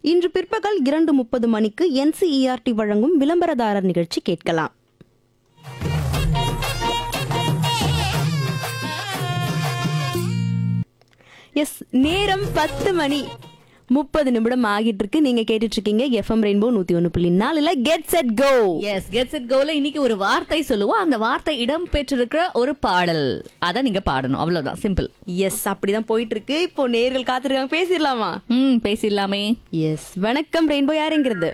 இன்று பிற்பகல் இரண்டு முப்பது மணிக்கு என்சிஇஆர்டி வழங்கும் விளம்பரதாரர் நிகழ்ச்சி கேட்கலாம் எஸ் நேரம் பத்து மணி முப்பது நிமிடம் ஆகிட்டு இருக்கு நீங்க கேட்டுட்டு இருக்கீங்க எஃப்எம் ரெயின்போ நூத்தி ஒன்னு புள்ளி நாலுல get set go yes gets it கோல இன்னைக்கு ஒரு வார்த்தை சொல்லுவோம் அந்த வார்த்தை இடம் பெற்றிருக்கிற ஒரு பாடல் அத நீங்க பாடணும் அவ்வளவுதான் சிம்பிள் எஸ் அப்படிதான் போயிட்டு இருக்கு இப்போ நேர்கள் காத்திருக்காங்க பேசிடலாமா ம் பேசிடலாமே எஸ் வணக்கம் ரெயின்போ யாருங்கிறது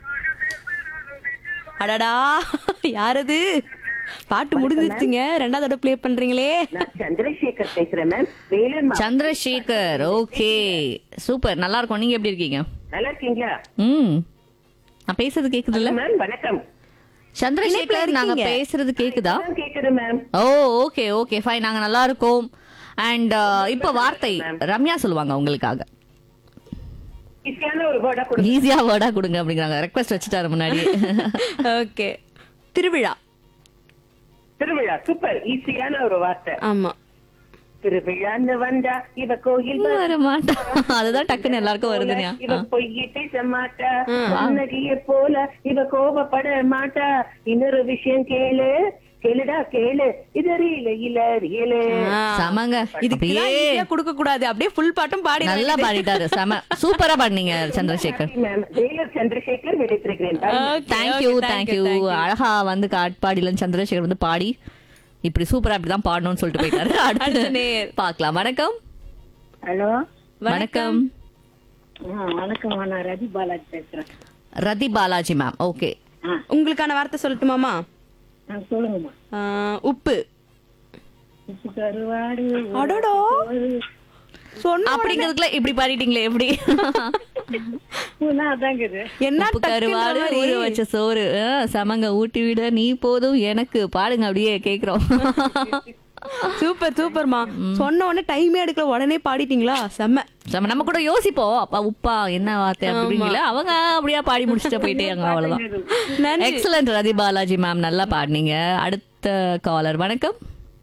அடடா யாரது பாட்டு முடிஞ்சிருச்சுங்க ரெண்டாவது தடவை ப்ளே பண்றீங்களே நான் சந்திரசேகர் பேசுறேன் மேம் வேலூர் மா- சந்திரசேகர் ஓகே சூப்பர் நல்லா இருக்கும் நீங்க எப்படி இருக்கீங்க நல்லா இருக்கீங்களா ம் நான் பேசுறது கேக்குதுல்ல மேம் வணக்கம் சந்திரசேகர் நாங்க இருக்கீங்க. பேசுறது கேக்குதா அதான் கேக்குது ma'am oh okay okay fine நாங்க நல்லா இருக்கோம் அண்ட் இப்ப வார்த்தை ரம்யா சொல்லுவாங்க உங்களுக்காக ஈஸியான ஒரு வேர்டா கொடுங்க ஈஸியா வேர்டா கொடுங்க அப்படிங்கிறாங்க ரெக்வஸ்ட் வச்சுட்டாரு முன்னாடி ஓகே திருவிழா திருவிழா சூப்பர் ஈஸியான ஒரு வார்த்தை ஆமா திருவிழான்னு வந்தா இவ கோயில் வ- வர மாட்டா அதுதான் டக்குன்னு எல்லாருக்கும் வருதுனியா இவ பொய்யை பேச மாட்டா வானதிய போல இவ கோபப்பட மாட்டா இன்னொரு விஷயம் கேளு கேளுடா கேளு இது ரீல இல்ல ரியலு ஆ. சமங்க இதுக்கு அப்படியே கொடுக்க கூடாது அப்படியே ஃபுல் பாட்டும் பாடி நல்லா பாடிட்டாரு செம சூப்பரா பாடினீங்க சந்திரசேகர் மேம் வேலூர் சந்திரசேகர் விடைத்திருக்கிறேன் தேங்க்யூ தேங்க்யூ அழகா வந்து காட்பாடியில சந்திரசேகர் வந்து பாடி இப்படி சூப்பரா இப்படிதான் பாடணும்னு சொல்லிட்டு போயிட்டாரு அடுத்து அடுத்த நேர். பார்க்கலாம் வணக்கம் ஹலோ வணக்கம் வணக்கம் நான் ரதி பாலாஜி பேசுறேன் ரதி பாலாஜி மேம் ஓகே உங்களுக்கான வார்த்தை சொல்லட்டுமாமா ஆ, சொல்லுங்கம்மா ஆ, உப்பு உப்பு கருவாடு அடடா சொன்ன அப்படிங்கிறதுக்குள்ள இப்படி பாடிட்டீங்களே எப்படி உப்புனா அதாங்குது என்ன உப்பு டக்குன்ற கருவாடு மாதிரி? ஊற வச்ச சோறு ஆ, சமங்க ஊட்டி விட நீ போதும் எனக்கு பாடுங்க அப்படியே கேக்குறோம் சூப்பர் சூப்பர்மா சொன்ன உடனே டைமே எடுக்கல உடனே பாடிட்டீங்களா செம்ம நம்ம நம்ம கூட யோசிப்போம் அப்பா உப்பா என்ன வார்த்தை அப்படிங்களா அவங்க அப்படியே பாடி முடிச்சுட்டு போயிட்டேங்க அவ்வளவுதான் நன்றி எக்ஸலண்ட் ரதி பாலாஜி மேம் நல்லா பாடினீங்க அடுத்த காலர் வணக்கம்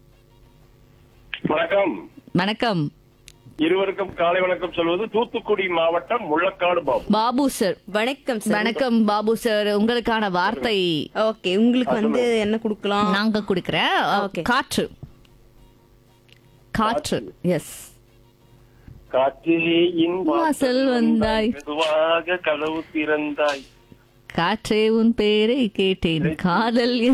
வணக்கம் வணக்கம் இருவருக்கும் காலை வணக்கம் சொல்வது தூத்துக்குடி மாவட்டம் முள்ளக்காடு பாபு பாபு சார் வணக்கம் சார் வணக்கம் பாபு சார் உங்களுக்கான வார்த்தை ஓகே உங்களுக்கு வந்து என்ன கொடுக்கலாம் நாங்க குடுக்கிறேன் Okay. காற்று காற்று எஸ் காற்றிலே இன் வாசல் வந்தாய். மெதுவாக கதவு திறந்தாய் காற்றே உன் பேரை கேட்டேன் காதல்